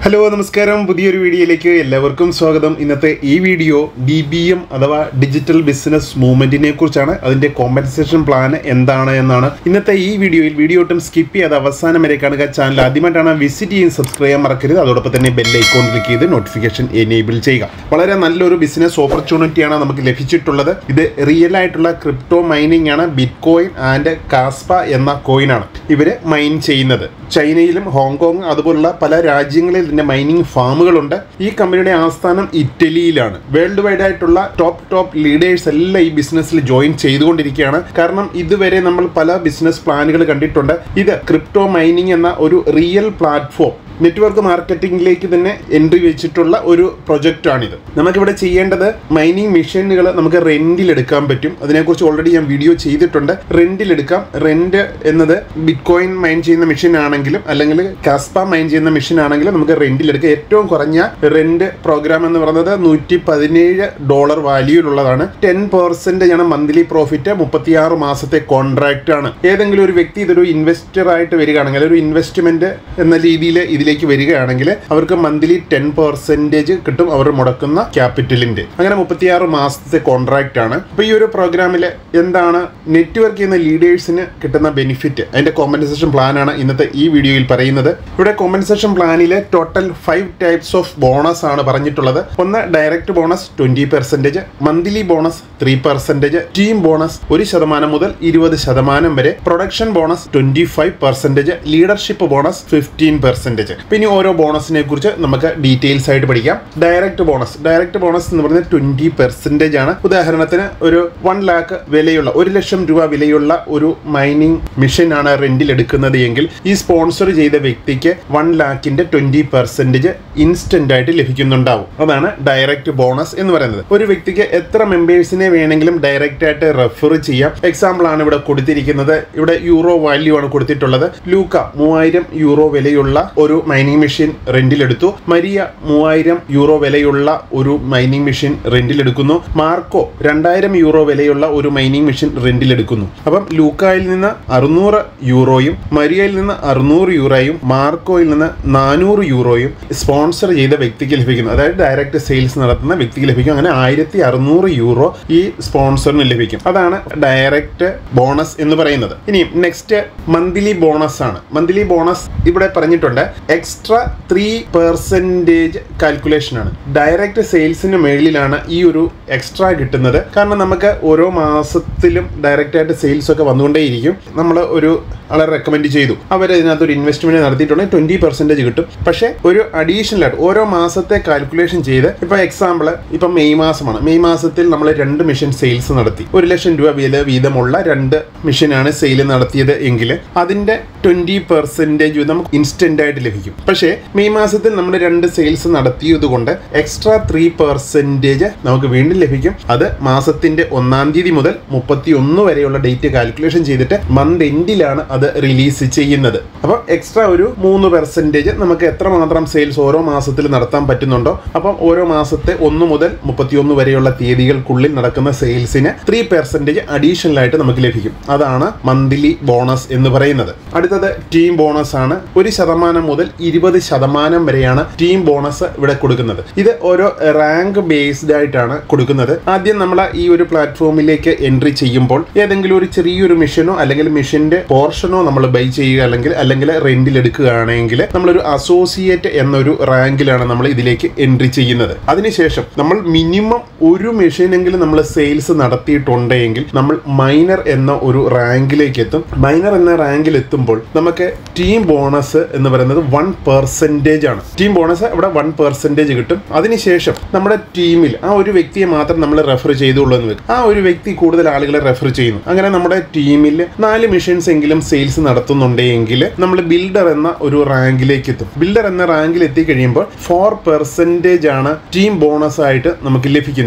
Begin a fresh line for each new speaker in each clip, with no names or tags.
hello നമസ്കാരം പുതിയൊരു വീഡിയോയിലേക്ക് എല്ലാവർക്കും സ്വാഗതം ഇന്നത്തെ ഈ വീഡിയോ ഡി ബി എം അഥവാ ഡിജിറ്റൽ ബിസിനസ് മൂവ്മെന്റിനെ കുറിച്ചാണ് അതിന്റെ കോമ്പൻസേഷൻ പ്ലാൻ എന്താണ് എന്നാണ് ഇന്നത്തെ ഈ വീഡിയോയിൽ വീഡിയോ ഒട്ടും സ്കിപ്പ് ചെയ്യാതെ അവസാനം വരെ കാണുക ചാനൽ ആദ്യമായിട്ടാണ് വിസിറ്റ് ചെയ്യാൻ സബ്സ്ക്രൈബ് ചെയ്യാൻ മറക്കരുത് അതോടൊപ്പം തന്നെ ബെൽ ഐക്കോൺ ക്ലിക്ക് ചെയ്ത് നോട്ടിഫിക്കേഷൻ എനേബിൾ ചെയ്യുക വളരെ നല്ലൊരു ബിസിനസ് ഓപ്പർച്യൂണിറ്റിയാണ് നമുക്ക് ലഭിച്ചിട്ടുള്ളത് ഇത് റിയൽ ആയിട്ടുള്ള ക്രിപ്റ്റോ മൈനിങ് ആണ് ബിറ്റ് കോയിൻ ആൻഡ് കാസ്പ എന്ന കോയിനാണ് ഇവര് മൈൻ ചെയ്യുന്നത് ചൈനയിലും ഹോങ്കോങ് അതുപോലുള്ള പല രാജ്യങ്ങളിൽ ഇതിന്റെ മൈനിങ് ഫാമുകളുണ്ട് ഈ കമ്പനിയുടെ ആസ്ഥാനം ഇറ്റലിയിലാണ് വേൾഡ് വൈഡ് ആയിട്ടുള്ള ടോപ്പ് ടോപ്പ് ലീഡേഴ്സ് എല്ലാം ഈ ബിസിനസ്സിൽ ജോയിൻ ചെയ്തുകൊണ്ടിരിക്കുകയാണ് കാരണം ഇതുവരെ നമ്മൾ പല ബിസിനസ് പ്ലാനുകൾ കണ്ടിട്ടുണ്ട് ഇത് ക്രിപ്റ്റോ മൈനിങ് എന്ന ഒരു റിയൽ പ്ലാറ്റ്ഫോം നെറ്റ്വർക്ക് മാർക്കറ്റിംഗിലേക്ക് തന്നെ എൻട്രി വെച്ചിട്ടുള്ള ഒരു പ്രൊജക്റ്റാണിത് നമുക്കിവിടെ ചെയ്യേണ്ടത് മൈനിങ് മെഷീനുകൾ നമുക്ക് റെന്റിൽ എടുക്കാൻ പറ്റും അതിനെക്കുറിച്ച് ഓൾറെഡി ഞാൻ വീഡിയോ ചെയ്തിട്ടുണ്ട് റെന്റിൽ എടുക്കാം റെന്റ് എന്നത് ബിറ്റ് കോയിൻ മൈൻ ചെയ്യുന്ന മെഷീൻ ആണെങ്കിലും അല്ലെങ്കിൽ കാസ്പ മൈൻ ചെയ്യുന്ന മെഷീൻ ആണെങ്കിലും നമുക്ക് റെന്റിൽ എടുക്കാം ഏറ്റവും കുറഞ്ഞ റെന്റ് പ്രോഗ്രാം എന്ന് പറയുന്നത് നൂറ്റി പതിനേഴ് ഡോളർ വാല്യൂലുള്ളതാണ് ടെൻ പെർസെൻറ്റേജ് ആണ് മന്ത്ലി പ്രോഫിറ്റ് മുപ്പത്തിയാറ് മാസത്തെ കോൺട്രാക്റ്റ് ആണ് ഏതെങ്കിലും ഒരു വ്യക്തി ഇതൊരു ഇൻവെസ്റ്റർ ആയിട്ട് വരികയാണെങ്കിൽ ഒരു ഇൻവെസ്റ്റ്മെന്റ് എന്ന രീതിയിൽ ഇതിലേക്ക് വരികയാണെങ്കിൽ അവർക്ക് മന്ത്ലി ടെൻ പെർസെൻറ്റേജ് കിട്ടും അവർ മുടക്കുന്ന ക്യാപിറ്റലിന്റെ അങ്ങനെ മുപ്പത്തിയാറ് മാസത്തെ കോൺട്രാക്റ്റ് ആണ് അപ്പൊ ഈ ഒരു പ്രോഗ്രാമിൽ എന്താണ് നെറ്റ്വർക്ക് ചെയ്യുന്ന ലീഡേഴ്സിന് കിട്ടുന്ന ബെനിഫിറ്റ് അതിന്റെ കോമ്പൻസേഷൻ പ്ലാൻ ആണ് ഇന്നത്തെ ഈ വീഡിയോയിൽ പറയുന്നത് ഇവിടെ കോമ്പൻസേഷൻ പ്ലാനിലെ total five types of bonus ആണ് പറഞ്ഞിട്ടുള്ളത് ഒന്ന് direct bonus twenty percentage monthly bonus three percentage team bonus ഒരു ശതമാനം മുതൽ ഇരുപത് ശതമാനം വരെ production bonus twenty five percentage leadership bonus fifteen percentage പിന്നെ ഓരോ ബോണസിനെ കുറിച്ച് നമുക്ക് ഡീറ്റെയിൽസ് ആയിട്ട് പഠിക്കാം ഡയറക്റ്റ് ബോണസ് ഡയറക്റ്റ് ബോണസ് എന്ന് പറയുന്നത് ട്വന്റി പെർസെൻറ്റേജ് ആണ് ഉദാഹരണത്തിന് ഒരു വൺ ലാക്ക് വിലയുള്ള ഒരു ലക്ഷം രൂപ വിലയുള്ള ഒരു മൈനിങ് മെഷീൻ ആണ് റെന്റിൽ എടുക്കുന്നത് എങ്കിൽ ഈ സ്പോൺസർ ചെയ്ത വ്യക്തിക്ക് വൺ ലാക്കിന്റെ ട്വന്റി പെർസെൻറ്റേജ് ഇൻസ്റ്റന്റ് ആയിട്ട് ലഭിക്കുന്നുണ്ടാവും അതാണ് ഡയറക്റ്റ് ബോണസ് എന്ന് പറയുന്നത് ഒരു വ്യക്തിക്ക് എത്ര മെമ്പേഴ്സിനെ വേണമെങ്കിലും ഡയറക്റ്റ് ആയിട്ട് റെഫർ ചെയ്യാം എക്സാമ്പിൾ ആണ് ഇവിടെ കൊടുത്തിരിക്കുന്നത് ഇവിടെ യൂറോ വാല്യൂ ആണ് കൊടുത്തിട്ടുള്ളത് ലൂക്ക മൂവായിരം യൂറോ വിലയുള്ള ഒരു മൈനിങ് മെഷീൻ റെന്റിൽ എടുത്തു മരിയ മൂവായിരം യൂറോ വിലയുള്ള ഒരു മൈനിങ് മെഷീൻ റെന്റിൽ എടുക്കുന്നു മാർക്കോ രണ്ടായിരം യൂറോ വിലയുള്ള ഒരു മൈനിങ് മെഷീൻ റെന്റിൽ എടുക്കുന്നു അപ്പം ലൂക്കായിൽ നിന്ന് അറുന്നൂറ് യൂറോയും മരിയയിൽ നിന്ന് അറുന്നൂറ് യൂറോയും മാർക്കോയിൽ നിന്ന് നാനൂറ് യൂറോയും സ്പോൺസർ ചെയ്ത വ്യക്തിക്ക് ലഭിക്കുന്നു അതായത് ഡയറക്റ്റ് സെയിൽസ് നടത്തുന്ന വ്യക്തിക്ക് ലഭിക്കും അങ്ങനെ ആയിരത്തി അറുന്നൂറ് യൂറോ ഈ സ്പോൺസറിന് ലഭിക്കും അതാണ് ഡയറക്റ്റ് ബോണസ് എന്ന് പറയുന്നത് ഇനി നെക്സ്റ്റ് മന്ത്ലി ബോണസ് ആണ് മന്ത്ലി ബോണസ് ഇവിടെ പറഞ്ഞിട്ടുണ്ട് എക്സ്ട്രാ ത്രീ പെർസെൻറ്റേജ് കാൽക്കുലേഷൻ ആണ് ഡയറക്റ്റ് സെയിൽസിന് മേളിലാണ് ഈ ഒരു എക്സ്ട്രാ കിട്ടുന്നത് കാരണം നമുക്ക് ഓരോ മാസത്തിലും ഡയറക്റ്റ് ആയിട്ട് സെയിൽസ് ഒക്കെ വന്നുകൊണ്ടേയിരിക്കും നമ്മൾ ഒരു ആളെ റെക്കമെൻഡ് ചെയ്തു അവർ ഇതിനകത്ത് ഒരു ഇൻവെസ്റ്റ്മെന്റ് നടത്തിയിട്ടുണ്ടെങ്കിൽ ട്വന്റി പെർസെൻറ്റേജ് കിട്ടും പക്ഷേ ഒരു അഡീഷണൽ ആയിട്ട് ഓരോ മാസത്തെ കാൽക്കുലേഷൻ ചെയ്ത് ഇപ്പോൾ എക്സാമ്പിൾ ഇപ്പം മെയ് മാസമാണ് മെയ് മാസത്തിൽ നമ്മൾ രണ്ട് മെഷീൻ സെയിൽസ് നടത്തി ഒരു ലക്ഷം രൂപ വില വീതമുള്ള രണ്ട് മെഷീനാണ് സെയിൽ നടത്തിയത് എങ്കിൽ അതിന്റെ ട്വന്റി പെർസെൻറ്റേജ് നമുക്ക് ഇൻസ്റ്റന്റ് ആയിട്ട് ലഭിക്കും പക്ഷേ മെയ് മാസത്തിൽ നമ്മൾ രണ്ട് സെയിൽസ് നടത്തിയത് കൊണ്ട് എക്സ്ട്രാ ത്രീ പെർസെൻറ്റേജ് നമുക്ക് വീണ്ടും ലഭിക്കും അത് മാസത്തിന്റെ ഒന്നാം തീയതി മുതൽ മുപ്പത്തി ഒന്ന് വരെയുള്ള ഡേറ്റ് കാൽക്കുലേഷൻ ചെയ്തിട്ട് മന്ത് എൻഡിലാണ് അത് റിലീസ് ചെയ്യുന്നത് അപ്പോൾ എക്സ്ട്രാ ഒരു മൂന്ന് പെർസെൻറ്റേജ് നമുക്ക് എത്രമാത്രം സെയിൽസ് ഓരോ മാസത്തിൽ നടത്താൻ പറ്റുന്നുണ്ടോ അപ്പം ഓരോ മാസത്തെ ഒന്ന് മുതൽ മുപ്പത്തിയൊന്ന് വരെയുള്ള തീയതികൾക്കുള്ളിൽ നടക്കുന്ന സെയിൽസിന് ത്രീ പെർസെൻറ്റേജ് അഡീഷണൽ ആയിട്ട് നമുക്ക് ലഭിക്കും അതാണ് മന്ത്ലി ബോണസ് എന്ന് പറയുന്നത് അടുത്തത് ടീം ബോണസ് ആണ് ഒരു ശതമാനം മുതൽ ഇരുപത് ശതമാനം വരെയാണ് ടീം ബോണസ് ഇവിടെ കൊടുക്കുന്നത് ഇത് ഓരോ റാങ്ക് ബേസ്ഡ് ആയിട്ടാണ് കൊടുക്കുന്നത് ആദ്യം നമ്മൾ ഈ ഒരു പ്ലാറ്റ്ഫോമിലേക്ക് എൻട്രി ചെയ്യുമ്പോൾ ഏതെങ്കിലും ഒരു ചെറിയൊരു മെഷീനോ അല്ലെങ്കിൽ മെഷീന്റെ പോർഷനോ നമ്മൾ ബൈ ചെയ്യുക അല്ലെങ്കിൽ അല്ലെങ്കിൽ റെന്റിൽ എടുക്കുകയാണെങ്കിൽ നമ്മളൊരു അസോസിയേറ്റ് എന്നൊരു റാങ്കിലാണ് നമ്മൾ ഇതിലേക്ക് എൻട്രി ചെയ്യുന്നത് അതിനുശേഷം നമ്മൾ മിനിമം ഒരു മെഷീനെങ്കിലും നമ്മൾ സെയിൽസ് നടത്തിയിട്ടുണ്ടെങ്കിൽ നമ്മൾ മൈനർ എന്ന ഒരു റാങ്കിലേക്ക് എത്തും മൈനർ എന്ന റാങ്കിൽ എത്തുമ്പോൾ നമുക്ക് ടീം ബോണസ് എന്ന് പറയുന്നത് വൺ പെർസെൻറ്റേജ് ആണ് ടീം ബോണസ് ഇവിടെ വൺ പെർസെൻറ്റേജ് കിട്ടും അതിനുശേഷം നമ്മുടെ ടീമിൽ ആ ഒരു വ്യക്തിയെ മാത്രം നമ്മൾ റെഫർ ചെയ്തുള്ളൂ എന്ന് വരും ആ ഒരു വ്യക്തി കൂടുതൽ ആളുകളെ റെഫർ ചെയ്യുന്നു അങ്ങനെ നമ്മുടെ ടീമിൽ നാല് മെഷീൻസ് എങ്കിലും സെയിൽസ് നടത്തുന്നുണ്ടെങ്കിൽ നമ്മൾ ബിൽഡർ എന്ന ഒരു റാങ്കിലേക്ക് എത്തും ബിൽഡർ എന്ന റാങ്കിൽ എത്തിക്കഴിയുമ്പോൾ ഫോർ പെർസെൻറ്റേജ് ആണ് ടീം ബോണസ് ആയിട്ട് നമുക്ക് ലഭിക്കുന്നത്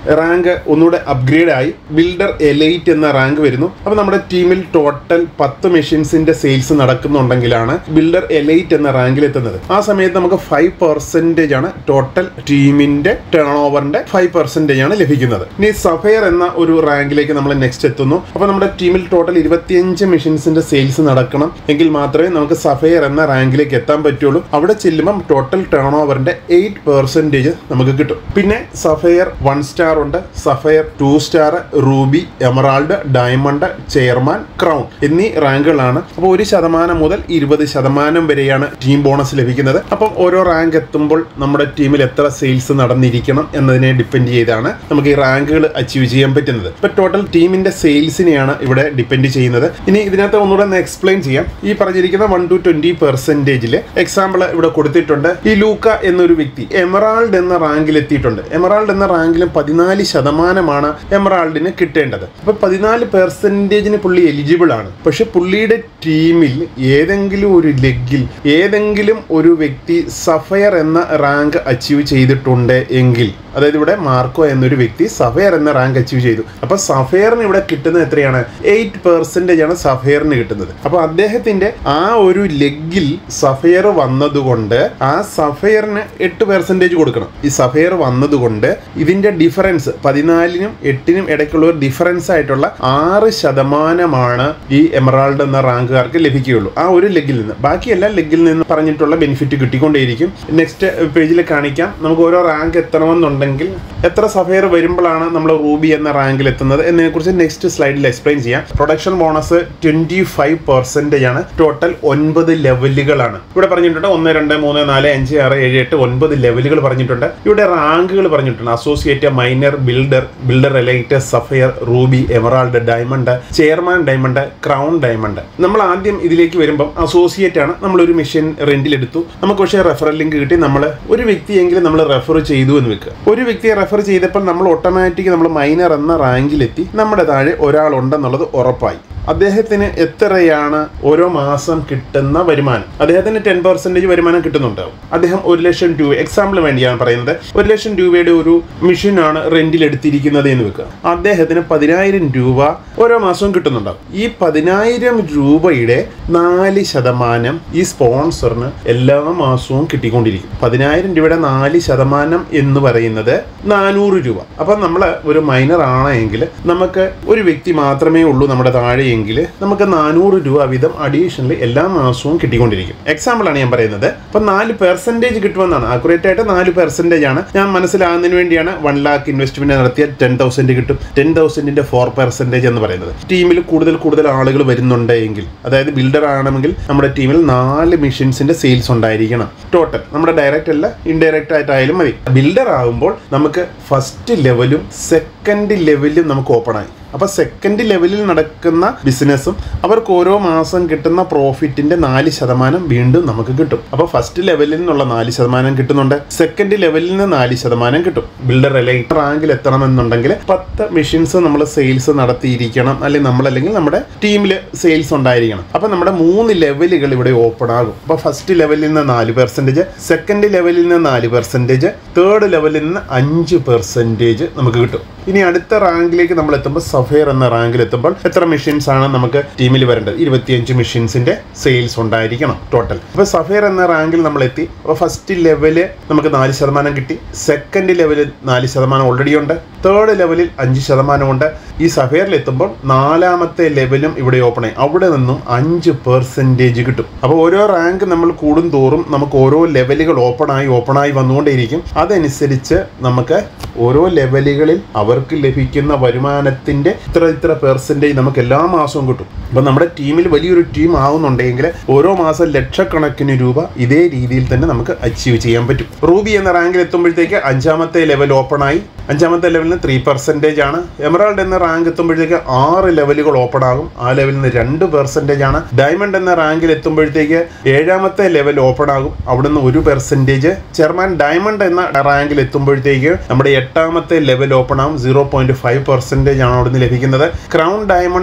റാങ്ക് ഒന്നുകൂടെ അപ്ഗ്രേഡ് ആയി ബിൽഡർ എലൈറ്റ് എന്ന റാങ്ക് വരുന്നു അപ്പോൾ നമ്മുടെ ടീമിൽ ടോട്ടൽ പത്ത് മെഷീൻസിന്റെ സെയിൽസ് നടക്കുന്നുണ്ടെങ്കിലാണ് ബിൽഡർ എലൈറ്റ് എന്ന റാങ്കിൽ എത്തുന്നത് ആ സമയത്ത് നമുക്ക് ഫൈവ് പെർസെൻറ്റേജ് ആണ് ടോട്ടൽ ടീമിന്റെ ടേൺ ഓവറിന്റെ ഫൈവ് പെർസെൻറ്റേജ് ആണ് ലഭിക്കുന്നത് ഇനി സഫയർ എന്ന ഒരു റാങ്കിലേക്ക് നമ്മൾ നെക്സ്റ്റ് എത്തുന്നു അപ്പോൾ നമ്മുടെ ടീമിൽ ടോട്ടൽ ഇരുപത്തിയഞ്ച് മെഷീൻസിന്റെ സെയിൽസ് നടക്കണം എങ്കിൽ മാത്രമേ നമുക്ക് സഫയർ എന്ന റാങ്കിലേക്ക് എത്താൻ പറ്റുള്ളൂ അവിടെ ചെല്ലുമ്പം ടോട്ടൽ ടേൺ ഓവറിന്റെ എയ്റ്റ് പെർസെൻറ്റേജ് നമുക്ക് കിട്ടും പിന്നെ സഫയർ വൺ സ്റ്റാർ ഉണ്ട് sapphire two star ruby emerald diamond chairman crown എന്നീ റാങ്കുകളാണ് അപ്പോൾ ഒരു ശതമാനം മുതൽ ഇരുപത് ശതമാനം വരെയാണ് ടീം ബോണസ് ലഭിക്കുന്നത് അപ്പം ഓരോ റാങ്ക് എത്തുമ്പോൾ നമ്മുടെ ടീമിൽ എത്ര സെയിൽസ് നടന്നിരിക്കണം എന്നതിനെ ഡിപ്പെൻഡ് ചെയ്താണ് നമുക്ക് ഈ റാങ്കുകൾ അച്ചീവ് ചെയ്യാൻ പറ്റുന്നത് ഇപ്പൊ ടോട്ടൽ ടീമിന്റെ സെയിൽസിനെയാണ് ഇവിടെ ഡിപ്പെൻഡ് ചെയ്യുന്നത് ഇനി ഇതിനകത്ത് ഒന്നുകൂടെ ഒന്ന് എക്സ്പ്ലെയിൻ ചെയ്യാം ഈ പറഞ്ഞിരിക്കുന്ന വൺ ടു ട്വന്റി പെർസെന്റേജിൽ എക്സാമ്പിൾ ഇവിടെ കൊടുത്തിട്ടുണ്ട് ഈ ലൂക്ക എന്നൊരു വ്യക്തി എമറാൾഡ് എന്ന റാങ്കിൽ എത്തിയിട്ടുണ്ട് എമറാൾഡ് എന്ന റാങ്കിലും പതിനാല് ശതമാനമാണ് എമറാൾഡിന് കിട്ടേണ്ടത് അപ്പൊ പതിനാല് പെർസെന്റേജിന് പുള്ളി എലിജിബിൾ ആണ് പക്ഷെ പുള്ളിയുടെ ടീമിൽ ഏതെങ്കിലും ഒരു ലെഗിൽ ഏതെങ്കിലും ഒരു വ്യക്തി സഫയർ എന്ന റാങ്ക് അച്ചീവ് ചെയ്തിട്ടുണ്ട് എങ്കിൽ അതായത് ഇവിടെ മാർക്കോ എന്നൊരു വ്യക്തി സഫയർ എന്ന റാങ്ക് അച്ചീവ് ചെയ്തു അപ്പൊ സഫയറിന് ഇവിടെ കിട്ടുന്നത് എത്രയാണ് എയ്റ്റ് പെർസെന്റേജ് ആണ് സഫയറിന് കിട്ടുന്നത് അപ്പൊ അദ്ദേഹത്തിന്റെ ആ ഒരു ലെഗിൽ സഫയർ വന്നതുകൊണ്ട് ആ സഫയറിന് എട്ട് പെർസെന്റേജ് കൊടുക്കണം ഈ സഫയർ വന്നതുകൊണ്ട് ഇതിന്റെ ഡിഫറൻസ് പതിനാലിനും എട്ടിനും ഇടയ്ക്കുള്ള ഒരു ഡിഫറൻസ് ആയിട്ടുള്ള ആറ് ശതമാനമാണ് ഈ എമറാൾഡ് എന്ന റാങ്കുകാർക്ക് ലഭിക്കുകയുള്ളൂ ആ ഒരു ലെഗിൽ നിന്ന് ബാക്കി എല്ലാ ലെഗിൽ നിന്ന് പറഞ്ഞിട്ടുള്ള ബെനിഫിറ്റ് കിട്ടിക്കൊണ്ടേയിരിക്കും നെക്സ്റ്റ് പേജിൽ കാണിക്കാം നമുക്ക് ഓരോ റാങ്ക് എത്തണമെന്നുണ്ടെങ്കിൽ എത്ര സഫയർ വരുമ്പോഴാണ് നമ്മൾ റൂബി എന്ന റാങ്കിൽ എത്തുന്നത് എന്നതിനെക്കുറിച്ച് നെക്സ്റ്റ് സ്ലൈഡിൽ എക്സ്പ്ലെയിൻ ചെയ്യാം production bonus twenty five percentage ആണ് ടോട്ടൽ ഒൻപത് ലെവലുകളാണ് ഇവിടെ പറഞ്ഞിട്ടുണ്ട് ഒന്ന് രണ്ട് മൂന്ന് നാല് അഞ്ച് ആറ് ഏഴ് എട്ട് ഒൻപത് ലെവലുകൾ പറഞ്ഞിട്ടുണ്ട് ഇവിടെ റാങ്കുകൾ പറഞ്ഞിട്ടുണ്ട് associate miner builder builder elite sapphire ruby emerald diamond chairman diamond crown diamond നമ്മൾ ആദ്യം ഇതിലേക്ക് വരുമ്പം അസോസിയേറ്റ് ആണ് നമ്മൾ ഒരു മെഷീൻ റെന്റിൽ എടുത്തു നമുക്ക് പക്ഷേ റെഫറൽ ലിങ്ക് കിട്ടി നമ്മൾ ഒരു വ്യക്തിയെങ്കിലും നമ്മൾ റെഫർ ചെയ്തു എന്ന് വെക്കുക ഒരു വ്യക്തിയെ റെഫർ ചെയ്തപ്പോൾ നമ്മൾ ഓട്ടോമാറ്റിക് നമ്മൾ മൈനർ എന്ന റാങ്കിലെത്തി നമ്മുടെ താഴെ ഒരാളുണ്ടെന്നുള്ളത് ഉറപ്പായി അദ്ദേഹത്തിന് എത്രയാണ് ഓരോ മാസം കിട്ടുന്ന വരുമാനം അദ്ദേഹത്തിന് ടെൻ പെർസെൻറ്റേജ് വരുമാനം കിട്ടുന്നുണ്ടാവും അദ്ദേഹം ഒരു ലക്ഷം രൂപ എക്സാമ്പിൾ വേണ്ടിയാണ് പറയുന്നത് ഒരു ലക്ഷം രൂപയുടെ ഒരു മെഷീനാണ് റെന്റിൽ എടുത്തിരിക്കുന്നത് എന്ന് വെക്കുക അദ്ദേഹത്തിന് പതിനായിരം രൂപ ഓരോ മാസവും കിട്ടുന്നുണ്ടാവും ഈ പതിനായിരം രൂപയുടെ നാല് ശതമാനം ഈ സ്പോൺസറിന് എല്ലാ മാസവും കിട്ടിക്കൊണ്ടിരിക്കും പതിനായിരം രൂപയുടെ നാല് ശതമാനം എന്ന് പറയുന്നത് നാനൂറ് രൂപ അപ്പം നമ്മൾ ഒരു മൈനർ ആണെങ്കിൽ നമുക്ക് ഒരു വ്യക്തി മാത്രമേ ഉള്ളൂ നമ്മുടെ താഴെ എങ്കിൽ നമുക്ക് നാനൂറ് രൂപ വീതം അഡീഷണൽ എല്ലാ മാസവും കിട്ടിക്കൊണ്ടിരിക്കും എക്സാമ്പിൾ ആണ് ഞാൻ പറയുന്നത് അപ്പൊ നാല് പെർസെന്റേജ് കിട്ടുമെന്നാണ് ആക്യുറേറ്റ് ആയിട്ട് നാല് പെർസെന്റേജ് ആണ് ഞാൻ മനസ്സിലാകുന്നതിന് വേണ്ടിയാണ് വൺ ലാക്ക് ഇൻവെസ്റ്റ്മെന്റ് നടത്തിയാൽ ടെൻ തൗസൻഡ് കിട്ടും ടെൻ തൗസൻഡിന്റെ ഫോർ പെർസെന്റേജ് എന്ന് പറയുന്നത് ടീമിൽ കൂടുതൽ കൂടുതൽ ആളുകൾ വരുന്നുണ്ട് എങ്കിൽ അതായത് ബിൽഡർ ആണെങ്കിൽ നമ്മുടെ ടീമിൽ നാല് മെഷീൻസിന്റെ സെയിൽസ് ഉണ്ടായിരിക്കണം ടോട്ടൽ നമ്മുടെ ഡയറക്റ്റ് അല്ല ഇൻഡയറക്റ്റ് ആയിട്ടായാലും മതി ബിൽഡർ ആകുമ്പോൾ നമുക്ക് ഫസ്റ്റ് ലെവലും സെക്കൻഡ് ലെവലും നമുക്ക് ഓപ്പൺ ആയി അപ്പോൾ സെക്കൻഡ് ലെവലിൽ നടക്കുന്ന ബിസിനസ്സും അവർക്ക് ഓരോ മാസം കിട്ടുന്ന പ്രോഫിറ്റിന്റെ നാല് ശതമാനം വീണ്ടും നമുക്ക് കിട്ടും അപ്പോൾ ഫസ്റ്റ് ലെവലിൽ നിന്നുള്ള നാല് ശതമാനം കിട്ടുന്നുണ്ട് സെക്കൻഡ് ലെവലിൽ നിന്ന് നാല് ശതമാനം കിട്ടും ബിൽഡർ എലൈറ്റ് റാങ്കിൽ എത്തണമെന്നുണ്ടെങ്കിൽ പത്ത് മെഷീൻസ് നമ്മൾ സെയിൽസ് നടത്തിയിരിക്കണം അല്ലെങ്കിൽ നമ്മൾ അല്ലെങ്കിൽ നമ്മുടെ ടീമിൽ സെയിൽസ് ഉണ്ടായിരിക്കണം അപ്പോൾ നമ്മുടെ മൂന്ന് ലെവലുകൾ ഇവിടെ ഓപ്പൺ ആകും അപ്പോൾ ഫസ്റ്റ് ലെവലിൽ നിന്ന് നാല് പെർസെൻറ്റേജ് സെക്കൻഡ് ലെവലിൽ നിന്ന് നാല് പെർസെൻറ്റേജ് തേർഡ് ലെവലിൽ നിന്ന് അഞ്ച് പെർസെൻറ്റേജ് നമുക്ക് കിട്ടും ഇനി അടുത്ത റാങ്കിലേക്ക് നമ്മൾ എത്തുമ്പോൾ സഫയർ എന്ന റാങ്കിൽ എത്തുമ്പോൾ എത്ര മെഷീൻസ് ആണ് നമുക്ക് ടീമിൽ വരേണ്ടത് ഇരുപത്തിയഞ്ച് മെഷീൻസിന്റെ സെയിൽസ് ഉണ്ടായിരിക്കണം ടോട്ടൽ അപ്പോൾ സഫയർ എന്ന റാങ്കിൽ നമ്മൾ എത്തി അപ്പോൾ ഫസ്റ്റ് ലെവല് നമുക്ക് നാല് ശതമാനം കിട്ടി സെക്കൻഡ് ലെവലിൽ നാല് ശതമാനം ഓൾറെഡി ഉണ്ട് തേർഡ് ലെവലിൽ അഞ്ച് ശതമാനമുണ്ട് ഈ സഫയറിൽ എത്തുമ്പോൾ നാലാമത്തെ ലെവലും ഇവിടെ ഓപ്പൺ ആയി അവിടെ നിന്നും അഞ്ച് പെർസെൻറ്റേജ് കിട്ടും അപ്പോൾ ഓരോ റാങ്ക് നമ്മൾ കൂടും തോറും നമുക്ക് ഓരോ ലെവലുകൾ ഓപ്പൺ ആയി ഓപ്പൺ ആയി വന്നുകൊണ്ടേയിരിക്കും അതനുസരിച്ച് നമുക്ക് ഓരോ ലെവലുകളിൽ അവർക്ക് ലഭിക്കുന്ന വരുമാനത്തിന്റെ ഇത്ര ഇത്ര പെർസെൻറ്റേജ് നമുക്ക് എല്ലാ മാസവും കിട്ടും അപ്പം നമ്മുടെ ടീമിൽ വലിയൊരു ടീം ആവുന്നുണ്ടെങ്കിൽ ഓരോ മാസം ലക്ഷക്കണക്കിന് രൂപ ഇതേ രീതിയിൽ തന്നെ നമുക്ക് അച്ചീവ് ചെയ്യാൻ പറ്റും റൂബി എന്ന റാങ്കിൽ എത്തുമ്പോഴത്തേക്ക് അഞ്ചാമത്തെ ലെവൽ ഓപ്പൺ ആയി അഞ്ചാമത്തെ ലെവലിന് ത്രീ പെർസെൻറ്റേജ് ആണ് എമറാൾഡ് എന്ന റാങ്ക് എത്തുമ്പോഴത്തേക്ക് ആറ് ലെവലുകൾ ഓപ്പൺ ആകും ആ ലെവലിൽ നിന്ന് രണ്ട് പെർസെൻറ്റേജ് ആണ് ഡയമണ്ട് എന്ന റാങ്കിൽ എത്തുമ്പോഴത്തേക്ക് ഏഴാമത്തെ ലെവൽ ഓപ്പൺ ആകും അവിടുന്ന് ഒരു പെർസെൻറ്റേജ് ചെയർമാൻ ഡയമണ്ട് എന്ന റാങ്കിൽ എത്തുമ്പോഴത്തേക്ക് നമ്മുടെ എട്ടാമത്തെ ലെവൽ ഓപ്പൺ ആകും സീറോ പോയിന്റ് ഫൈവ് പെർസെൻറ്റേജ് ആണ് അവിടുന്ന് ലഭിക്കുന്നത് ക്രൗൺ ഡയമണ്ട് എന്ന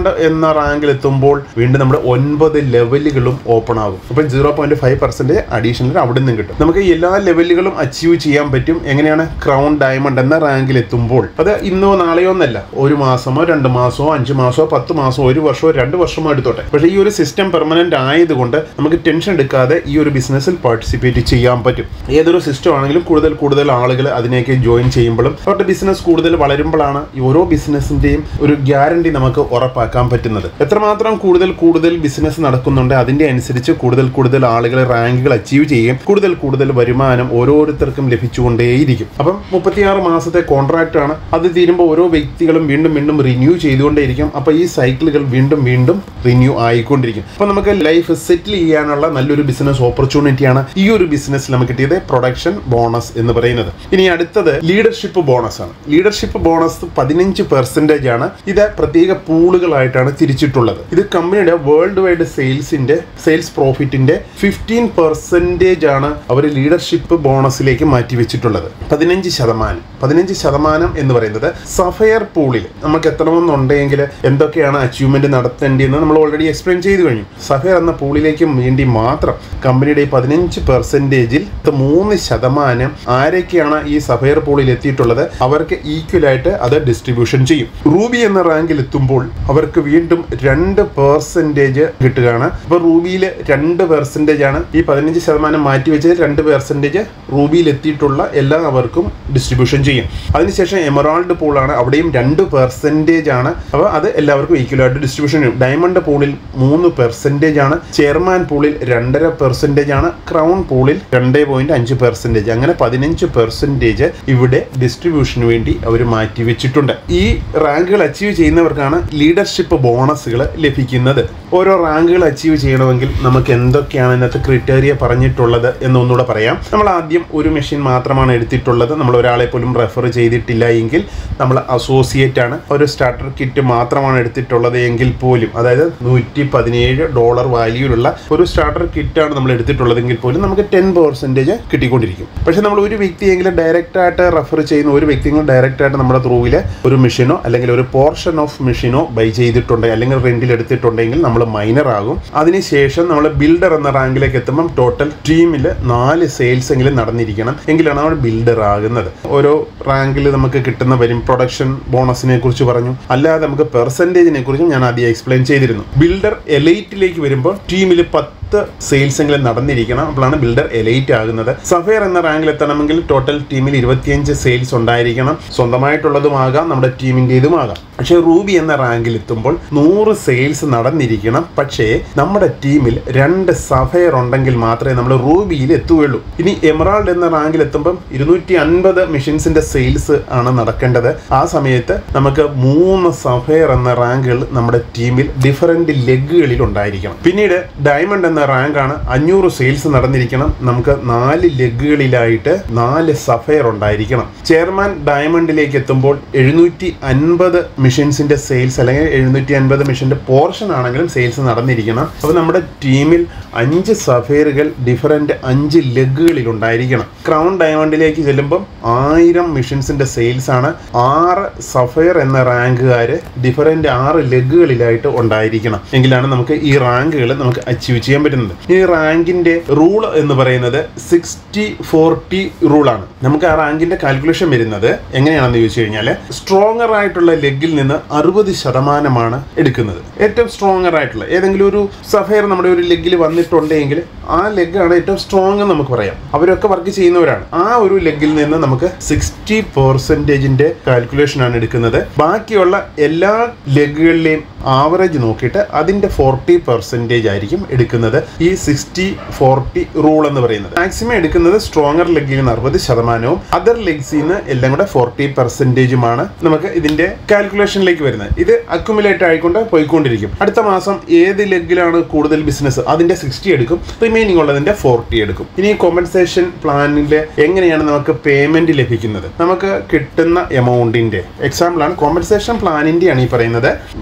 റാങ്കിൽ എത്തുമ്പോൾ വീണ്ടും നമ്മുടെ ഒൻപത് ലെവലുകളും ഓപ്പൺ ആകും അപ്പം zero point five percentage additional അവിടെ നിന്നും കിട്ടും നമുക്ക് എല്ലാ ലെവലുകളും അച്ചീവ് ചെയ്യാൻ പറ്റും എങ്ങനെയാണ് ക്രൗൺ ഡയമണ്ട് എന്ന റാങ്കിൽ എത്തുമ്പോൾ അത് ഇന്നോ നാളെയോ എന്നല്ല ഒരു മാസമോ രണ്ട് മാസമോ അഞ്ച് മാസമോ പത്ത് മാസമോ ഒരു വർഷമോ രണ്ട് വർഷമോ എടുത്തോട്ടെ പക്ഷേ ഈ ഒരു സിസ്റ്റം പെർമനന്റ് ആയതുകൊണ്ട് നമുക്ക് ടെൻഷൻ എടുക്കാതെ ഈ ഒരു ബിസിനസ്സിൽ പാർട്ടിസിപ്പേറ്റ് ചെയ്യാൻ പറ്റും ഏതൊരു സിസ്റ്റം ആണെങ്കിലും കൂടുതൽ കൂടുതൽ ആളുകൾ അതിനേക്ക് ജോയിൻ ചെയ്യുമ്പോഴും അവരുടെ ബിസിനസ് കൂടുതൽ വളരുമ്പോഴാണ് ഈ ഓരോ ബിസിനസ്സിന്റെയും ഒരു ഗ്യാരണ്ടി നമുക്ക് ഉറപ്പാക്കാൻ പറ്റുന്നത് എത്രമാത്രം കൂടുതൽ കൂടുതൽ ബിസിനസ് നടക്കുന്നുണ്ട് അതിന്റെ അനുസരിച്ച് കൂടുതൽ കൂടുതൽ ആളുകൾ റാങ്കുകൾ അച്ചീവ് ചെയ്യുകയും കൂടുതൽ കൂടുതൽ വരുമാനം ഓരോരുത്തർക്കും ലഭിച്ചുകൊണ്ടേയിരിക്കും അപ്പം മുപ്പത്തിയാറ് മാസത്തെ കോൺട്രാക്റ്റ് ആണ് അത് തീരുമ്പോൾ ഓരോ വ്യക്തികളും വീണ്ടും വീണ്ടും റിന്യൂ ചെയ്തുകൊണ്ടേയിരിക്കും അപ്പോൾ ഈ സൈക്കിളുകൾ വീണ്ടും വീണ്ടും റിന്യൂ ആയിക്കൊണ്ടിരിക്കും അപ്പോൾ നമുക്ക് ലൈഫ് സെറ്റിൽ ചെയ്യാനുള്ള നല്ലൊരു ബിസിനസ് ഓപ്പർച്യൂണിറ്റിയാണ് ഈ ഒരു ബിസിനസ്സിൽ നമുക്ക് കിട്ടിയത് പ്രൊഡക്ഷൻ ബോണസ് എന്ന് പറയുന്നത് ഇനി അടുത്തത് ലീഡർഷിപ്പ് ബോണസ് ആണ് ലീഡർഷിപ്പ് ബോണസ് പതിനഞ്ച് പെർസെൻറ്റേജ് ആണ് ഇത് പ്രത്യേക പൂളുകളായിട്ടാണ് തിരിച്ചിട്ടുള്ളത് ഇത് കമ്പനിയുടെ വേൾഡ് വൈഡ് സെയിൽസിന്റെ സെയിൽസ് പ്രോഫിറ്റിന്റെ ഫിഫ്റ്റീൻ പെർസെൻറ്റേജ് ആണ് അവർ ലീഡർഷിപ്പ് ബോണസിലേക്ക് മാറ്റി വെച്ചിട്ടുള്ളത് പതിനഞ്ച് ശതമാനം പതിനഞ്ച് ശതമാനം എന്ന് പറയുന്നത് സഫയർ പൂളിൽ നമുക്ക് എത്തണമെന്നുണ്ടെങ്കിൽ എന്തൊക്കെയാണ് അച്ചീവ്മെന്റ് നടത്തേണ്ടതെന്ന് നമ്മൾ ഓൾറെഡി എക്സ്പ്ലെയിൻ ചെയ്തു കഴിഞ്ഞു സഫയർ എന്ന പൂളിലേക്ക് വേണ്ടി മാത്രം കമ്പനിയുടെ ഈ പതിനഞ്ച് പെർസെൻറ്റേജിൽ മൂന്ന് ശതമാനം ആരൊക്കെയാണ് ഈ സഫയർ പൂളിൽ എത്തിയിട്ടുള്ളത് അവർക്ക് ഈക്വൽ ആയിട്ട് അത് ഡിസ്ട്രിബ്യൂഷൻ ചെയ്യും റൂബി എന്ന റാങ്കിൽ എത്തുമ്പോൾ അവർക്ക് വീണ്ടും രണ്ട് പെർസെൻറ്റേജ് കിട്ടുകയാണ് അപ്പൊ റൂബിയിൽ രണ്ട് പെർസെൻറ്റേജ് ആണ് ഈ പതിനഞ്ച് ശതമാനം മാറ്റി വെച്ച് രണ്ട് പെർസെൻറ്റേജ് റൂബിയിൽ എത്തിയിട്ടുള്ള എല്ലാവർക്കും ഡിസ്ട്രിബ്യൂഷൻ ചെയ്യും അതിനുശേഷം എമറാൾഡ് പൂളാണ് അവിടെയും രണ്ട് പെർസെൻറ്റേജ് ആണ് അപ്പോൾ അത് എല്ലാവർക്കും ഈക്വൽ ആയിട്ട് ഡിസ്ട്രിബ്യൂഷൻ ചെയ്യും ഡയമണ്ട് പൂളിൽ മൂന്ന് പെർസെൻറ്റേജ് ആണ് ചെയർമാൻ പൂളിൽ രണ്ടര പെർസെൻറ്റേജ് ആണ് ക്രൗൺ പൂളിൽ രണ്ട് പോയിന്റ് അഞ്ച് പെർസെൻറ്റേജ് അങ്ങനെ പതിനഞ്ച് പെർസെൻറ്റേജ് ഇവിടെ ഡിസ്ട്രിബ്യൂഷന് വേണ്ടി അവർ മാറ്റി വെച്ചിട്ടുണ്ട് ഈ റാങ്കുകൾ അച്ചീവ് ചെയ്യുന്നവർക്കാണ് ലീഡർഷിപ്പ് ബോണസുകൾ ലഭിക്കുന്നത് ഓരോ റാങ്കുകൾ അച്ചീവ് ചെയ്യണമെങ്കിൽ നമുക്ക് എന്തൊക്കെയാണ് ഇന്നത്തെ ക്രിറ്റേറിയ പറഞ്ഞിട്ടുള്ളത് എന്നൊന്നുകൂടെ പറയാം നമ്മൾ ആദ്യം ഒരു മെഷീൻ മാത്രമാണ് എടുത്തിട്ടുള്ളത് നമ്മൾ ഒരാളെ പോലും റെഫർ ചെയ്തിട്ടില്ല എങ്കിൽ നമ്മൾ അസോസിയേറ്റ് ആണ് ഒരു സ്റ്റാർട്ടർ കിറ്റ് മാത്രമാണ് എടുത്തിട്ടുള്ളത് എങ്കിൽ പോലും അതായത് നൂറ്റി പതിനേഴ് ഡോളർ വാല്യൂലുള്ള ഒരു സ്റ്റാർട്ടർ കിറ്റാണ് നമ്മൾ എടുത്തിട്ടുള്ളതെങ്കിൽ പോലും നമുക്ക് ടെൻ പെർസെൻറ്റേജ് കിട്ടിക്കൊണ്ടിരിക്കും പക്ഷേ നമ്മൾ ഒരു വ്യക്തിയെങ്കിലും ഡയറക്റ്റ് ആയിട്ട് റെഫർ ചെയ്യുന്ന ഒരു വ്യക്തിയെങ്കിലും ഡയറക്റ്റ് ആയിട്ട് നമ്മുടെ ത്രൂവിൽ ഒരു മെഷീനോ അല്ലെങ്കിൽ ഒരു പോർഷൻ ഓഫ് മെഷീനോ ബൈ ചെയ്തിട്ടുണ്ടെങ്കിൽ അല്ലെങ്കിൽ റെന്റിൽ എടുത്തിട്ടുണ്ടെങ്കിൽ നമ്മൾ മൈനർ ആകും അതിനുശേഷം നമ്മൾ ബിൽഡർ എന്ന റാങ്കിലേക്ക് എത്തുമ്പം ടോട്ടൽ ടീമിൽ നാല് സെയിൽസ് എങ്കിലും നടന്നിരിക്കണം എങ്കിലാണ് നമ്മൾ ബിൽഡർ ആകുന്നത് ഓരോ റാങ്കിൽ നമുക്ക് കിട്ടുന്ന വരും പ്രൊഡക്ഷൻ ബോണസിനെ കുറിച്ച് പറഞ്ഞു അല്ലാതെ നമുക്ക് പെർസെൻറ്റേജിനെ കുറിച്ചും ഞാൻ ആദ്യം എക്സ്പ്ലെയിൻ ചെയ്തിരുന്നു ബിൽഡർ എലൈറ്റിലേക്ക് വരുമ്പോൾ ടീമിൽ പത്ത് സെയിൽസ് എങ്കിലും നടന്നിരിക്കണം അപ്പോഴാണ് ബിൽഡർ എലൈറ്റ് ആകുന്നത് സഫയർ എന്ന റാങ്കിൽ എത്തണമെങ്കിൽ ടോട്ടൽ ടീമിൽ ഇരുപത്തിയഞ്ച് സെയിൽസ് ഉണ്ടായിരിക്കണം സ്വന്തമായിട്ടുള്ളതുമാകാം നമ്മുടെ ടീമിൻ്റെതുമാകാം പക്ഷേ റൂബി എന്ന റാങ്കിൽ എത്തുമ്പോൾ നൂറ് സെയിൽസ് നടന്നിരിക്കണം പക്ഷേ നമ്മുടെ ടീമിൽ രണ്ട് സഫയർ ഉണ്ടെങ്കിൽ മാത്രമേ നമ്മൾ റൂബിയിൽ എത്തുകയുള്ളൂ ഇനി എമറാൾഡ് എന്ന റാങ്കിൽ എത്തുമ്പം ഇരുന്നൂറ്റി അൻപത് മെഷീൻസിന്റെ സെയിൽസ് ആണ് നടക്കേണ്ടത് ആ സമയത്ത് നമുക്ക് മൂന്ന് സഫയർ എന്ന റാങ്കുകൾ നമ്മുടെ ടീമിൽ ഡിഫറൻറ്റ് ലെഗുകളിൽ ഉണ്ടായിരിക്കണം പിന്നീട് ഡയമണ്ട് എന്ന റാങ്കാണ് അഞ്ഞൂറ് സെയിൽസ് നടന്നിരിക്കണം നമുക്ക് നാല് ലെഗുകളിലായിട്ട് നാല് സഫയർ ഉണ്ടായിരിക്കണം ചെയർമാൻ ഡയമണ്ടിലേക്ക് എത്തുമ്പോൾ എഴുന്നൂറ്റി അൻപത് മെഷീൻസിന്റെ സെയിൽസ് അല്ലെങ്കിൽ എഴുന്നൂറ്റി അൻപത് മെഷീന്റെ പോർഷൻ ആണെങ്കിലും സെയിൽസ് നടന്നിരിക്കണം അപ്പോൾ നമ്മുടെ ടീമിൽ അഞ്ച് സഫയറുകൾ ഡിഫറൻറ്റ് അഞ്ച് ലെഗുകളിൽ ഉണ്ടായിരിക്കണം ക്രൗൺ ഡയമണ്ടിലേക്ക് ചെല്ലുമ്പം ആയിരം മെഷീൻസിന്റെ സെയിൽസ് ആണ് ആറ് സഫയർ എന്ന റാങ്കുകാർ ഡിഫറൻറ്റ് ആറ് ലെഗുകളിലായിട്ട് ഉണ്ടായിരിക്കണം എങ്കിലാണ് നമുക്ക് ഈ റാങ്കുകൾ നമുക്ക് അച്ചീവ് ചെയ്യാൻ പറ്റുന്നത് ഈ റാങ്കിന്റെ റൂൾ എന്ന് പറയുന്നത് സിക്സ്റ്റി ഫോർട്ടി റൂളാണ് നമുക്ക് ആ റാങ്കിന്റെ കാൽക്കുലേഷൻ വരുന്നത് എങ്ങനെയാണെന്ന് ചോദിച്ചു കഴിഞ്ഞാൽ സ്ട്രോങ്ങർ ആയിട്ടുള്ള ലെഗിൽ നിന്ന് അറുപത് ശതമാനമാണ് എടുക്കുന്നത് ഏറ്റവും സ്ട്രോങ്ങർ ആയിട്ടുള്ള ഏതെങ്കിലും ഒരു സഫയർ നമ്മുടെ ഒരു ലെഗിൽ വന്നിട്ടുണ്ടെങ്കിൽ ആ ലെഗാണ് ഏറ്റവും സ്ട്രോങ് എന്ന് നമുക്ക് പറയാം അവരൊക്കെ വർക്ക് ചെയ്യുന്നവരാണ് ആ ഒരു ലെഗിൽ നിന്ന് നമുക്ക് സിക്സ്റ്റി പെർസെൻറ്റേജിന്റെ കാൽക്കുലേഷൻ ആണ് എടുക്കുന്നത് ബാക്കിയുള്ള എല്ലാ ലെഗുകളിലെയും ആവറേജ് നോക്കിയിട്ട് അതിന്റെ ഫോർട്ടി പെർസെൻറ്റേജ് ആയിരിക്കും എടുക്കുന്നത് ഈ സിക്സ്റ്റി ഫോർട്ടി റൂൾ എന്ന് പറയുന്നത് മാക്സിമം എടുക്കുന്നത് സ്ട്രോങ്ങർ ലെഗിൽ നിന്ന് അറുപത് ശതമാനവും അതർ ലെഗ്സിൽ നിന്ന് എല്ലാം കൂടെ ഫോർട്ടി പെർസെൻറ്റേജുമാണ് നമുക്ക് ഇതിന്റെ കാൽക്കുലേഷനിലേക്ക് വരുന്നത് ഇത് അക്യുമുലേറ്റ് ആയിക്കൊണ്ട് പോയിക്കൊണ്ടിരിക്കും അടുത്ത മാസം ഏത് ലെഗിലാണ് കൂടുതൽ ബിസിനസ് അതിന്റെ സിക്സ്റ്റി എടുക്കും റിമൈനിങ് ഉള്ളതിന്റെ ഫോർട്ടി എടുക്കും ഇനി കോമ്പൻസേഷൻ പ്ലാനിൽ എങ്ങനെയാണ് നമുക്ക് പേയ്മെന്റ് ലഭിക്കുന്നത് നമുക്ക് കിട്ടുന്ന എമൗണ്ടിന്റെ എക്സാമ്പിൾ ആണ് കോമ്പൻസേഷൻ പ്ലാനിന്റെ ആണ് ഈ പറയുന്നത് മെഷീൻ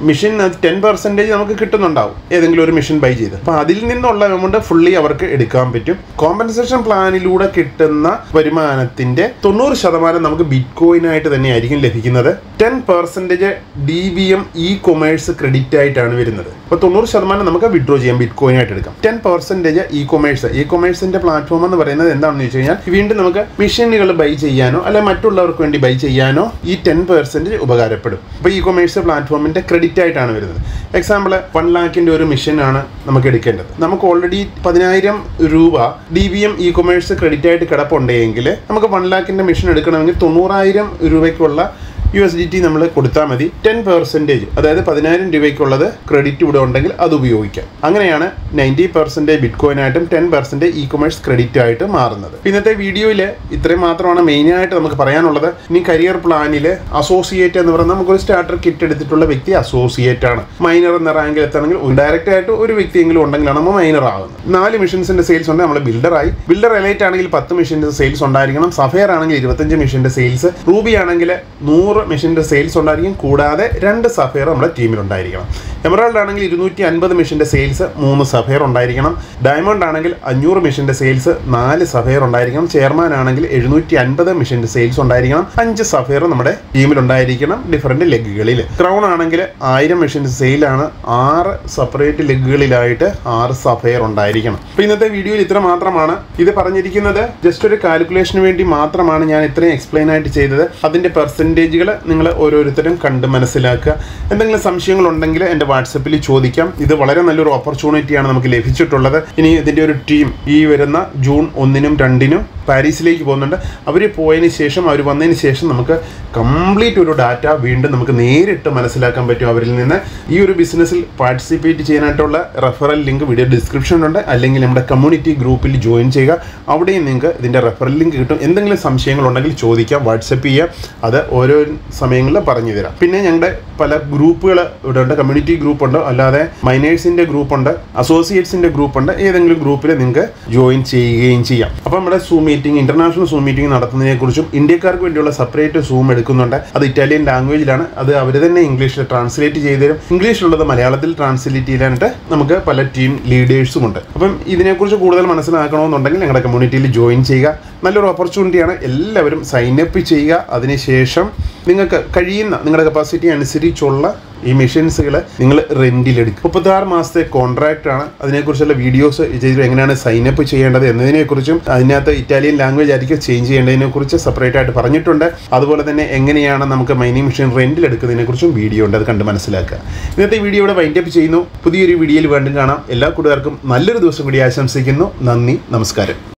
അതിനകത്ത് ടെൻ പെർസെൻറ്റേജ് നമുക്ക് കിട്ടുന്നുണ്ടാവും ഏതെങ്കിലും ഒരു മെഷീൻ ബൈ ചെയ്ത് അപ്പോൾ അതിൽ നിന്നുള്ള എമൗണ്ട് ഫുള്ളി അവർക്ക് എടുക്കാൻ പറ്റും കോമ്പൻസേഷൻ പ്ലാനിലൂടെ കിട്ടുന്ന വരുമാനത്തിന്റെ തൊണ്ണൂറ് ശതമാനം നമുക്ക് ബിറ്റ് കോയിനായിട്ട് തന്നെയായിരിക്കും ലഭിക്കുന്നത് ten percentage D B M e commerce credit ആയിട്ടാണ് വരുന്നത് അപ്പോൾ തൊണ്ണൂറ് ശതമാനം നമുക്ക് വിഡ്രോ ചെയ്യാം ബിറ്റ് കോയിനായിട്ട് എടുക്കാം ten percentage e commerce e കൊമേഴ്സിന്റെ പ്ലാറ്റ്ഫോം എന്ന് പറയുന്നത് എന്താണെന്ന് വെച്ച് കഴിഞ്ഞാൽ വീണ്ടും നമുക്ക് മെഷീനുകൾ ബൈ ചെയ്യാനോ അല്ലെ മറ്റുള്ളവർക്ക് വേണ്ടി ബൈ ചെയ്യാനോ ഈ ടെൻ പെർസെൻറ്റേജ് ഉപകാരപ്പെടും അപ്പോൾ ഇ കൊമേഴ്സ് പ്ലാറ്റ്ഫോമിന്റെ ക്രെഡിറ്റ് ആയിട്ടാണ് വരുന്നത് എക്സാമ്പിൾ വൺ ലാഖിന്റെ ഒരു മെഷീനാണ് നമുക്ക് എടുക്കേണ്ടത് നമുക്ക് ഓൾറെഡി പതിനായിരം രൂപ D B M e commerce credit ആയിട്ട് കിടപ്പുണ്ടെങ്കിൽ നമുക്ക് വൺ ലാഖിന്റെ മെഷീൻ എടുക്കണമെങ്കിൽ തൊണ്ണൂറായിരം രൂപയ്ക്കുള്ള യു എസ് ഡി ടി നമ്മൾ കൊടുത്താൽ മതി ടെൻ പെർസെൻറ്റേജ് അതായത് പതിനായിരം രൂപയ്ക്കുള്ളത് ക്രെഡിറ്റ് ഇവിടെ ഉണ്ടെങ്കിൽ അത് ഉപയോഗിക്കാം അങ്ങനെയാണ് നയൻറ്റി പെർസെൻറ്റേജ് ബിറ്റ് കോയിനായിട്ടും ten percentage e commerce credit ആയിട്ട് മാറുന്നത് ഇന്നത്തെ വീഡിയോയിൽ ഇത്രയും മാത്രമാണ് മെയിനായിട്ട് നമുക്ക് പറയാനുള്ളത് ഇനി കരിയർ പ്ലാനിൽ അസോസിയേറ്റ് എന്ന് പറയുന്നത് നമുക്കൊരു സ്റ്റാർട്ടർ കിറ്റ് എടുത്തിട്ടുള്ള വ്യക്തി അസോസിയേറ്റ് ആണ് മൈനർ എന്ന റാങ്കിൽ എത്തണമെങ്കിൽ ഡയറക്റ്റ് ആയിട്ട് ഒരു വ്യക്തിയെങ്കിലും ഉണ്ടെങ്കിലാണ് നമ്മൾ മൈനർ ആകുന്നത് നാല് മെഷീൻസിന്റെ സെയിൽസ് ഉണ്ട് നമ്മൾ ബിൽഡറായി ബിൽഡർ എലൈറ്റ് ആണെങ്കിൽ പത്ത് മെഷീൻ്റെ സെയിൽസ് ഉണ്ടായിരിക്കണം സഫയർ ആണെങ്കിൽ ഇരുപത്തഞ്ച് മെഷീൻ്റെ സെയിൽസ് റൂബി ആണെങ്കിൽ നൂറ് മെഷീൻ്റെ സെയിൽസ് ഉണ്ടായിരിക്കും കൂടാതെ രണ്ട് സഫയർ നമ്മുടെ ടീമിൽ ഉണ്ടായിരിക്കണം എമറാൾഡ് ആണെങ്കിൽ ഇരുന്നൂറ്റി അൻപത് മെഷീൻ്റെ സെയിൽസ് മൂന്ന് സഫയർ ഉണ്ടായിരിക്കണം ഡയമണ്ട് ആണെങ്കിൽ അഞ്ഞൂറ് മെഷീൻ്റെ സെയിൽസ് നാല് സഫയർ ഉണ്ടായിരിക്കണം ചെയർമാൻ ആണെങ്കിൽ എഴുന്നൂറ്റി അൻപത് മെഷീൻ്റെ സെയിൽസ് ഉണ്ടായിരിക്കണം അഞ്ച് സഫയർ നമ്മുടെ ടീമിൽ ഉണ്ടായിരിക്കണം ഡിഫറെൻറ്റ് ലെഗുകളിൽ ക്രൗൺ ആണെങ്കിൽ ആയിരം മെഷീൻ്റെ സെയിലാണ് ആറ് സെപ്പറേറ്റ് ലെഗുകളിലായിട്ട് ആറ് സഫയർ ഉണ്ടായിരിക്കണം അപ്പോൾ ഇന്നത്തെ വീഡിയോയിൽ ഇത്ര മാത്രമാണ് ഇത് പറഞ്ഞിരിക്കുന്നത് ജസ്റ്റ് ഒരു കാൽക്കുലേഷന് വേണ്ടി മാത്രമാണ് ഞാൻ ഇത്രയും എക്സ്പ്ലെയിൻ ആയിട്ട് ചെയ്തത് അതിൻ്റെ പെർസെൻറ്റേജുകൾ നിങ്ങൾ ഓരോരുത്തരും കണ്ട് മനസ്സിലാക്കുക എന്തെങ്കിലും സംശയങ്ങൾ ഉണ്ടെങ്കിൽ എൻ്റെ വാട്സപ്പിൽ ചോദിക്കാം ഇത് വളരെ നല്ലൊരു ഓപ്പർച്യൂണിറ്റിയാണ് നമുക്ക് ലഭിച്ചിട്ടുള്ളത് ഇനി ഇതിൻ്റെ ഒരു ടീം ഈ വരുന്ന ജൂൺ ഒന്നിനും രണ്ടിനും പാരീസിലേക്ക് പോകുന്നുണ്ട് അവർ പോയതിന് ശേഷം അവർ വന്നതിന് ശേഷം നമുക്ക് കംപ്ലീറ്റ് ഒരു ഡാറ്റ വീണ്ടും നമുക്ക് നേരിട്ട് മനസ്സിലാക്കാൻ പറ്റും അവരിൽ നിന്ന് ഈ ഒരു ബിസിനസ്സിൽ പാർട്ടിസിപ്പേറ്റ് ചെയ്യാനായിട്ടുള്ള റെഫറൽ ലിങ്ക് വീഡിയോ ഡിസ്ക്രിപ്ഷനിലുണ്ട് അല്ലെങ്കിൽ നമ്മുടെ കമ്മ്യൂണിറ്റി ഗ്രൂപ്പിൽ ജോയിൻ ചെയ്യുക അവിടെയും നിങ്ങൾക്ക് ഇതിൻ്റെ റെഫറൽ ലിങ്ക് കിട്ടും എന്തെങ്കിലും സംശയങ്ങളുണ്ടെങ്കിൽ ചോദിക്കാം വാട്സപ്പ് ചെയ്യുക അത് ഓരോ സമയങ്ങളിൽ പറഞ്ഞു തരാം പിന്നെ ഞങ്ങളുടെ പല ഗ്രൂപ്പുകൾ ഇവിടെ ഉണ്ട് കമ്മ്യൂണിറ്റി ഗ്രൂപ്പ് ഉണ്ട് അല്ലാതെ മൈനേഴ്സിൻ്റെ ഗ്രൂപ്പ് ഉണ്ട് അസോസിയേറ്റ്സിൻ്റെ ഗ്രൂപ്പ് ഉണ്ട് ഏതെങ്കിലും ഗ്രൂപ്പിൽ നിങ്ങൾക്ക് ജോയിൻ ചെയ്യുകയും ചെയ്യാം അപ്പോൾ നമ്മുടെ Zoom meeting international Zoom meeting നടത്തുന്നതിനെ കുറിച്ചും ഇന്ത്യക്കാർക്ക് വേണ്ടിയുള്ള സെപ്പറേറ്റ് സൂം എടുക്കുന്നുണ്ട് അത് ഇറ്റാലിയൻ ലാംഗ്വേജിലാണ് അത് അവർ തന്നെ ഇംഗ്ലീഷിൽ ട്രാൻസ്ലേറ്റ് ചെയ്ത് തരും ഇംഗ്ലീഷിലുള്ളത് മലയാളത്തിൽ ട്രാൻസ്ലേറ്റ് ചെയ്യാനായിട്ട് നമുക്ക് പല ടീം ലീഡേഴ്സും ഉണ്ട് അപ്പം ഇതിനെക്കുറിച്ച് കൂടുതൽ മനസ്സിലാക്കണമെന്നുണ്ടെങ്കിൽ ഞങ്ങളുടെ കമ്മ്യൂണിറ്റിയിൽ ജോയിൻ ചെയ്യുക നല്ലൊരു ഓപ്പർച്യൂണിറ്റിയാണ് എല്ലാവരും സൈനപ്പ് ചെയ്യുക അതിനുശേഷം നിങ്ങൾക്ക് കഴിയുന്ന നിങ്ങളുടെ കപ്പാസിറ്റി അനുസരിച്ചുള്ള ഈ മെഷീൻസുകൾ നിങ്ങൾ റെൻറ്റിലെടുക്കും മുപ്പത്താറ് മാസത്തെ കോൺട്രാക്റ്റ് ആണ് അതിനെക്കുറിച്ചുള്ള വീഡിയോസ് ചെയ്ത് എങ്ങനെയാണ് സൈനപ്പ് ചെയ്യേണ്ടത് എന്നതിനെക്കുറിച്ചും അതിനകത്ത് ഇറ്റാലിയൻ ലാംഗ്വേജ് ആയിരിക്കും ചേഞ്ച് ചെയ്യേണ്ടതിനെക്കുറിച്ച് സെപ്പറേറ്റ് ആയിട്ട് പറഞ്ഞിട്ടുണ്ട് അതുപോലെ തന്നെ എങ്ങനെയാണ് നമുക്ക് മൈനിങ് മെഷീൻ റെൻറ്റിലെടുക്കുന്നതിനെക്കുറിച്ചും വീഡിയോ ഉണ്ട് അത് കണ്ട് മനസ്സിലാക്കുക ഇന്നത്തെ വീഡിയോ ഇവിടെ വൈൻഡപ്പ് ചെയ്യുന്നു പുതിയൊരു വീഡിയോയിൽ വീണ്ടും കാണാം എല്ലാ കൂട്ടുകാർക്കും നല്ലൊരു ദിവസം കൂടി ആശംസിക്കുന്നു നന്ദി നമസ്കാരം